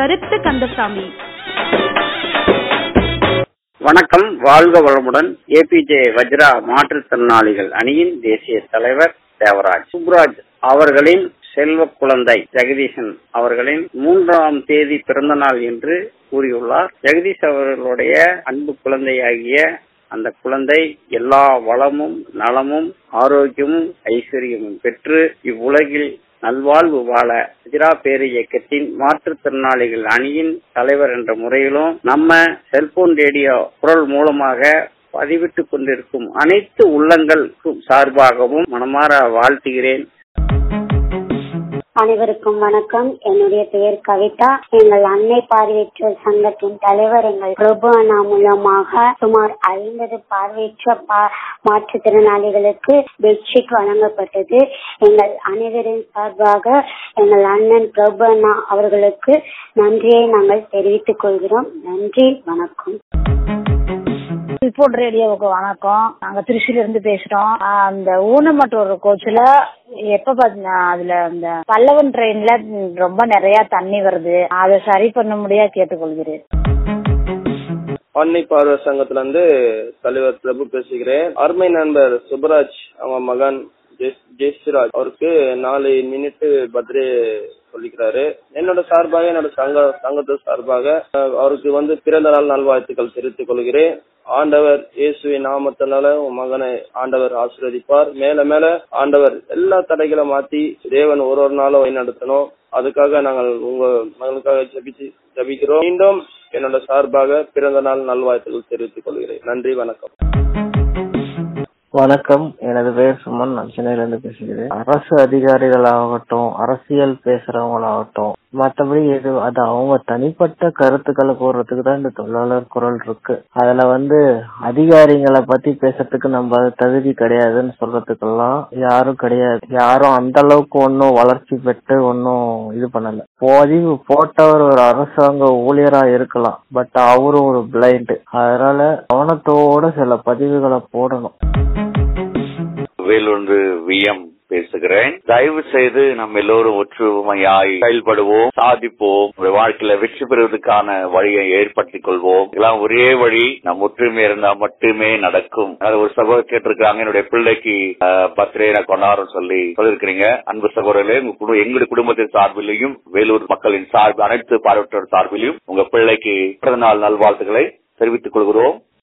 கருத்து கந்தசாமி வணக்கம் வாழ்க வளமுடன் ஏபிஜே வஜ்ரா மாற்றுத்திறனாளிகள் அணியின் தேசிய தலைவர் தேவராஜ் சுப்ராஜ் அவர்களின் செல்வ குழந்தை ஜெகதீசன் அவர்களின் மூன்றாம் தேதி பிறந்த நாள் என்று கூறியுள்ளார் ஜெகதீஷ் அவர்களுடைய அன்பு குழந்தையாகிய அந்த குழந்தை எல்லா வளமும் நலமும் ஆரோக்கியமும் ஐஸ்வர்யமும் பெற்று இவ்வுலகில் நல்வாழ்வு வாழ வஜ்ரா பேரு இயக்கத்தின் மாற்றுத்திறனாளிகள் அணியின் தலைவர் என்ற முறையிலும் நம்ம செல்போன் ரேடியோ குரல் மூலமாக பதிவிட்டுக் கொண்டிருக்கும் அனைத்து உள்ளங்களுக்கும் சார்பாகவும் மனமாற வாழ்த்துகிறேன் அனைவருக்கும் வணக்கம் என்னுடைய பெயர் கவிதா எங்கள் அன்னை பார்வையற்றோர் சங்கத்தின் தலைவர் எங்கள் பிரபு அண்ணா மூலமாக சுமார் ஐம்பது பார்வையற்ற பா- மாற்றுத்திறனாளிகளுக்கு பெட்ஷீட் வழங்கப்பட்டது எங்கள் அனைவரின் சார்பாக எங்கள் அண்ணன் பிரபு அண்ணா அவர்களுக்கு நன்றியை நாங்கள் தெரிவித்துக் கொள்கிறோம் நன்றி வணக்கம் ரிப்போர்ட் ரேடியோவுக்கு வணக்கம் நாங்க திருச்சியில இருந்து பேசுறோம் ஆஹ் அந்த ஊனமற்றோர் கோச்சில எப்ப பாத்தீங்கன்னா அதுல அந்த பல்லவன் ட்ரெயின்ல ரொம்ப நிறைய தண்ணி வருது அதை சரி பண்ண முடியா கேட்டுக்கொள்கிறேன் ஆன்மீ பார்வை சங்கத்துல இருந்து தலைவர் பிரபு பேசுகிறேன் அருமை நண்பர் சுபராஜ் அவங்க மகன் ஜெஸ்- ஜெயஸ்ராஜ் அவருக்கு நாலு மினிட் பர்த்டே சொல்லிக்கிறாரு என்னோட சார்பாக என்னோட சங்க சங்கத்து சார்பாக அஹ், அவருக்கு வந்து பிறந்த நாள் நல்வாழ்த்துக்கள் தெரிவித்துக் கொள்கிறேன் ஆண்டவர் இயேசுவின் நாமத்தினால உன் மகனை ஆண்டவர் ஆசீர்வதிப்பார் மேல மேல ஆண்டவர் எல்லா தடைகளை மாத்தி தேவன் ஒரு ஒரு நாளும் வழி நடத்தணும் அதுக்காக நாங்கள் உங்க மகளுக்காக ஜெபிச்சு ஜெபிக்கிறோம் மீண்டும் என்னோட சார்பாக பிறந்த நாள் நல்வாழ்த்துக்கள் தெரிவித்துக் கொள்கிறேன் நன்றி வணக்கம் வணக்கம் எனது பெயர் சுமன் நான் சென்னையில இருந்து பேசுகிறேன் அரசு அதிகாரிகளாகட்டும் அரசியல் பேசுறவங்களாகட்டும் மற்றபடி எது அது அவங்க தனிப்பட்ட கருத்துக்களை கூறுறதுக்கு தான் இந்த தொழிலாளர் குரல் இருக்கு அதுல வந்து அதிகாரிகளை பத்தி பேசுறதுக்கு நம்ம தகுதி கிடையாதுன்னு சொல்றதுக்கெல்லாம் யாரும் கிடையாது யாரும் அந்த அளவுக்கு ஒன்னும் வளர்ச்சி பெற்று ஒன்னும் இது பண்ணல பதிவு போட்டவர் ஒரு அரசாங்க ஊழியரா இருக்கலாம் பட் அவரும் ஒரு பிளைண்ட் அதனால கவனத்தோட சில பதிவுகளை போடணும் வேலொன்று விஎம் பேசுகிறேன் தயவு செய்து நம்ம எல்லோரும் ஒற்றுமையாய் செயல்படுவோம் சாதிப்போம் ஒரு வாழ்க்கையில வெற்றி பெறுவதற்கான வழியை ஏற்படுத்திக் கொள்வோம் இதெல்லாம் ஒரே வழி நம் ஒற்றுமை இருந்தா மட்டுமே நடக்கும் அதாவது ஒரு சகோதரர் கேட்டிருக்காங்க என்னுடைய பிள்ளைக்கு பர்த்டே நான் கொண்டாடுறோம் சொல்லி சொல்லியிருக்கிறீங்க அன்பு சகோதரர்களே உங்க குடும்ப- எங்களுடைய குடும்பத்தின் சார்பிலையும் வேலூர் மக்களின் சார்பு அனைத்து பார்வையற்றோர் சார்பிலையும் உங்க பிள்ளைக்கு பிறந்த நாள் நல்வாழ்த்துக்களை தெரிவித்துக் கொள்கிறோம்